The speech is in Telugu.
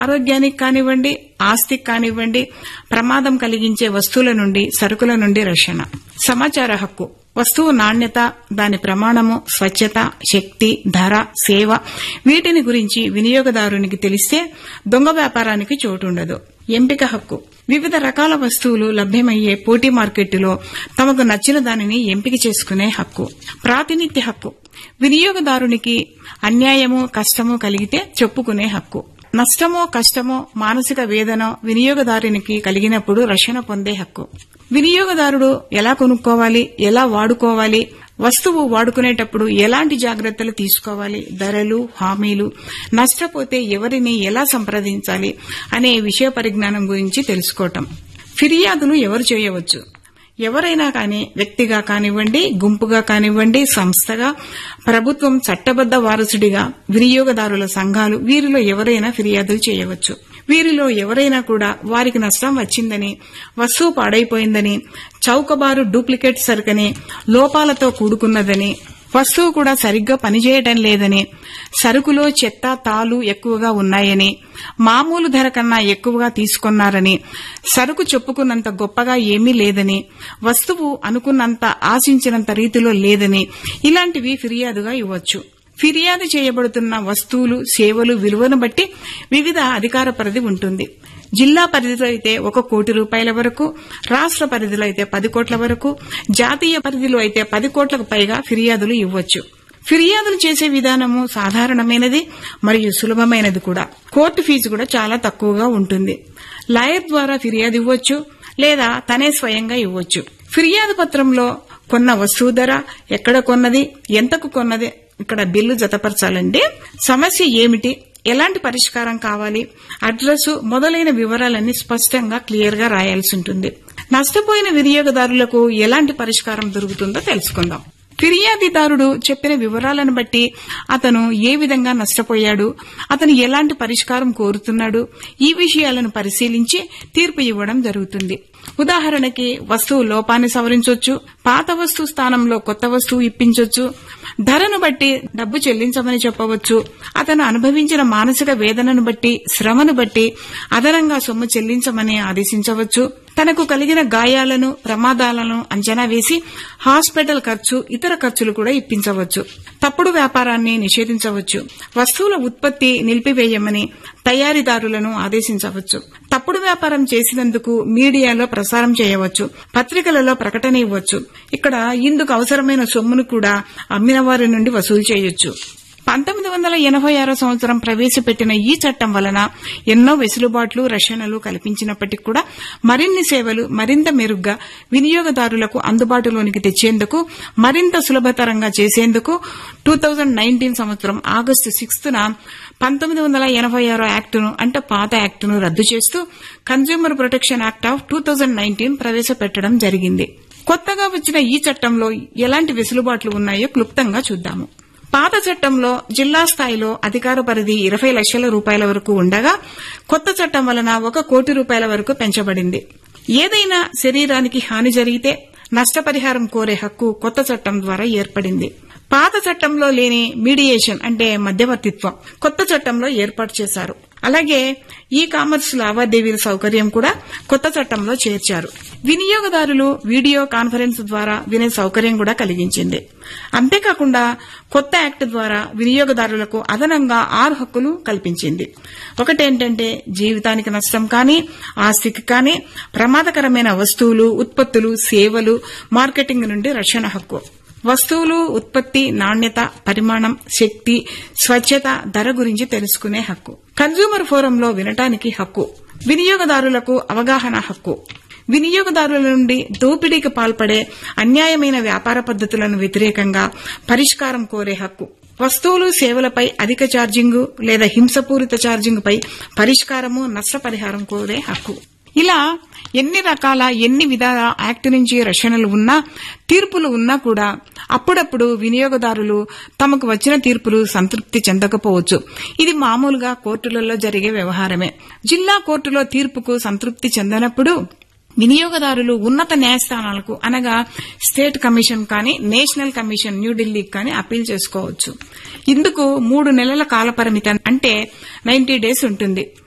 ఆరోగ్యానికి కానివ్వండి ఆస్తికి కానివ్వండి ప్రమాదం కలిగించే వస్తువుల నుండి సరుకుల నుండి రక్షణ సమాచార హక్కు వస్తువు నాణ్యత దాని ప్రమాణము స్వచ్ఛత శక్తి ధర సేవ వీటిని గురించి వినియోగదారునికి తెలిస్తే దొంగ వ్యాపారానికి చోటుండదు ఎంపిక హక్కు వివిధ రకాల వస్తువులు లభ్యమయ్యే పోటీ మార్కెట్టులో తమకు నచ్చిన దానిని ఎంపిక చేసుకునే హక్కు ప్రాతినిధ్య హక్కు వినియోగదారునికి అన్యాయము కష్టము కలిగితే చెప్పుకునే హక్కు నష్టమో కష్టమో మానసిక వేదన వినియోగదారునికి కలిగినప్పుడు రక్షణ పొందే హక్కు వినియోగదారుడు ఎలా కొనుక్కోవాలి ఎలా వాడుకోవాలి వస్తువు వాడుకునేటప్పుడు ఎలాంటి జాగ్రత్తలు తీసుకోవాలి ధరలు హామీలు నష్టపోతే ఎవరిని ఎలా సంప్రదించాలి అనే విషయ పరిజ్ఞానం గురించి తెలుసుకోవటం ఫిర్యాదులు ఎవరు చేయవచ్చు ఎవరైనా కానీ వ్యక్తిగా కానివ్వండి గుంపుగా కానివ్వండి సంస్థగా ప్రభుత్వం చట్టబద్ద వారసుడిగా వినియోగదారుల సంఘాలు వీరిలో ఎవరైనా ఫిర్యాదులు చేయవచ్చు వీరిలో ఎవరైనా కూడా వారికి నష్టం వచ్చిందని వస్తువు పాడైపోయిందని చౌకబారు డూప్లికేట్ సరుకని లోపాలతో కూడుకున్నదని వస్తువు కూడా సరిగ్గా పనిచేయటం లేదని సరుకులో చెత్త తాలు ఎక్కువగా ఉన్నాయని మామూలు ధర కన్నా ఎక్కువగా తీసుకున్నారని సరుకు చెప్పుకున్నంత గొప్పగా ఏమీ లేదని వస్తువు అనుకున్నంత ఆశించినంత రీతిలో లేదని ఇలాంటివి ఫిర్యాదుగా ఇవ్వచ్చు ఫిర్యాదు చేయబడుతున్న వస్తువులు సేవలు విలువను బట్టి వివిధ అధికార పరిధి ఉంటుంది జిల్లా పరిధిలో అయితే ఒక కోటి రూపాయల వరకు రాష్ట్ర పరిధిలో అయితే పది కోట్ల వరకు జాతీయ పరిధిలో అయితే పది కోట్లకు పైగా ఫిర్యాదులు ఇవ్వచ్చు ఫిర్యాదులు చేసే విధానము సాధారణమైనది మరియు సులభమైనది కూడా కోర్టు ఫీజు కూడా చాలా తక్కువగా ఉంటుంది లాయర్ ద్వారా ఫిర్యాదు ఇవ్వచ్చు లేదా తనే స్వయంగా ఇవ్వచ్చు ఫిర్యాదు పత్రంలో కొన్న వస్తువు ధర ఎక్కడ కొన్నది ఎంతకు కొన్నది ఇక్కడ బిల్లు జతపరచాలంటే సమస్య ఏమిటి ఎలాంటి పరిష్కారం కావాలి అడ్రస్ మొదలైన వివరాలన్నీ స్పష్టంగా క్లియర్ గా రాయాల్సి ఉంటుంది నష్టపోయిన వినియోగదారులకు ఎలాంటి పరిష్కారం దొరుకుతుందో తెలుసుకుందాం ఫిర్యాదిదారుడు చెప్పిన వివరాలను బట్టి అతను ఏ విధంగా నష్టపోయాడు అతను ఎలాంటి పరిష్కారం కోరుతున్నాడు ఈ విషయాలను పరిశీలించి తీర్పు ఇవ్వడం జరుగుతుంది ఉదాహరణకి వస్తువు లోపాన్ని సవరించొచ్చు పాత వస్తువు స్థానంలో కొత్త వస్తువు ఇప్పించొచ్చు ధరను బట్టి డబ్బు చెల్లించమని చెప్పవచ్చు అతను అనుభవించిన మానసిక వేదనను బట్టి శ్రమను బట్టి అదనంగా సొమ్ము చెల్లించమని ఆదేశించవచ్చు తనకు కలిగిన గాయాలను ప్రమాదాలను అంచనా వేసి హాస్పిటల్ ఖర్చు ఇతర ఖర్చులు కూడా ఇప్పించవచ్చు తప్పుడు వ్యాపారాన్ని నిషేధించవచ్చు వస్తువుల ఉత్పత్తి నిలిపివేయమని తయారీదారులను ఆదేశించవచ్చు తప్పుడు వ్యాపారం చేసినందుకు మీడియాలో ప్రసారం చేయవచ్చు పత్రికలలో ప్రకటన ఇవ్వచ్చు ఇక్కడ ఇందుకు అవసరమైన సొమ్మును కూడా అమ్మిన వారి నుండి వసూలు చేయొచ్చు పంతొమ్మిది వందల ఎనభై ఆరో సంవత్సరం ప్రవేశపెట్టిన ఈ చట్టం వలన ఎన్నో వెసులుబాట్లు రక్షణలు కల్పించినప్పటికీ కూడా మరిన్ని సేవలు మరింత మెరుగ్గా వినియోగదారులకు అందుబాటులోనికి తెచ్చేందుకు మరింత సులభతరంగా చేసేందుకు టూ థౌజండ్ నైన్టీన్ సంవత్సరం ఆగస్టు సిక్స్త్న పంతొమ్మిది వందల ఎనభై ఆరో యాక్టును అంటే పాత యాక్టును రద్దు చేస్తూ consumer protection act of two thousand nineteen ప్రవేశపెట్టడం జరిగింది కొత్తగా వచ్చిన ఈ చట్టంలో ఎలాంటి వెసులుబాట్లు ఉన్నాయో క్లుప్తంగా చూద్దాము పాత చట్టంలో జిల్లా స్థాయిలో అధికార పరిధి ఇరవై లక్షల రూపాయల వరకు ఉండగా కొత్త చట్టం వలన ఒక కోటి రూపాయల వరకు పెంచబడింది ఏదైనా శరీరానికి హాని జరిగితే నష్టపరిహారం కోరే హక్కు కొత్త చట్టం ద్వారా ఏర్పడింది పాత చట్టంలో లేని మీడియేషన్ అంటే మధ్యవర్తిత్వం కొత్త చట్టంలో ఏర్పాటు చేశారు అలాగే ఈ కామర్స్ లావాదేవీల సౌకర్యం కూడా కొత్త చట్టంలో చేర్చారు వినియోగదారులు వీడియో కాన్ఫరెన్స్ ద్వారా వినే సౌకర్యం కూడా కలిగించింది అంతేకాకుండా కొత్త యాక్ట్ ద్వారా వినియోగదారులకు అదనంగా ఆరు హక్కులు కల్పించింది ఒకటేంటంటే జీవితానికి నష్టం కానీ ఆస్తికి కానీ ప్రమాదకరమైన వస్తువులు ఉత్పత్తులు సేవలు మార్కెటింగ్ నుండి రక్షణ హక్కు వస్తువులు ఉత్పత్తి నాణ్యత పరిమాణం శక్తి స్వచ్ఛత ధర గురించి తెలుసుకునే హక్కు కన్జ్యూమర్ ఫోరంలో వినటానికి హక్కు వినియోగదారులకు అవగాహన హక్కు వినియోగదారుల నుండి దోపిడీకి పాల్పడే అన్యాయమైన వ్యాపార పద్ధతులను వ్యతిరేకంగా పరిష్కారం కోరే హక్కు వస్తువులు సేవలపై అధిక ఛార్జింగు లేదా హింసపూరిత ఛార్జింగుపై పరిష్కారము నష్టపరిహారం కోరే హక్కు ఇలా ఎన్ని రకాల ఎన్ని విధాల యాక్ట్ నుంచి రక్షణలు ఉన్నా తీర్పులు ఉన్నా కూడా అప్పుడప్పుడు వినియోగదారులు తమకు వచ్చిన తీర్పులు సంతృప్తి చెందకపోవచ్చు ఇది మామూలుగా కోర్టులలో జరిగే వ్యవహారమే జిల్లా కోర్టులో తీర్పుకు సంతృప్తి చెందనప్పుడు వినియోగదారులు ఉన్నత న్యాయస్థానాలకు అనగా స్టేట్ కమిషన్ కానీ నేషనల్ కమిషన్ న్యూఢిల్లీకి కానీ అప్పీల్ చేసుకోవచ్చు ఇందుకు మూడు నెలల కాలపరిమితి అంటే నైన్టీ డేస్ ఉంటుంది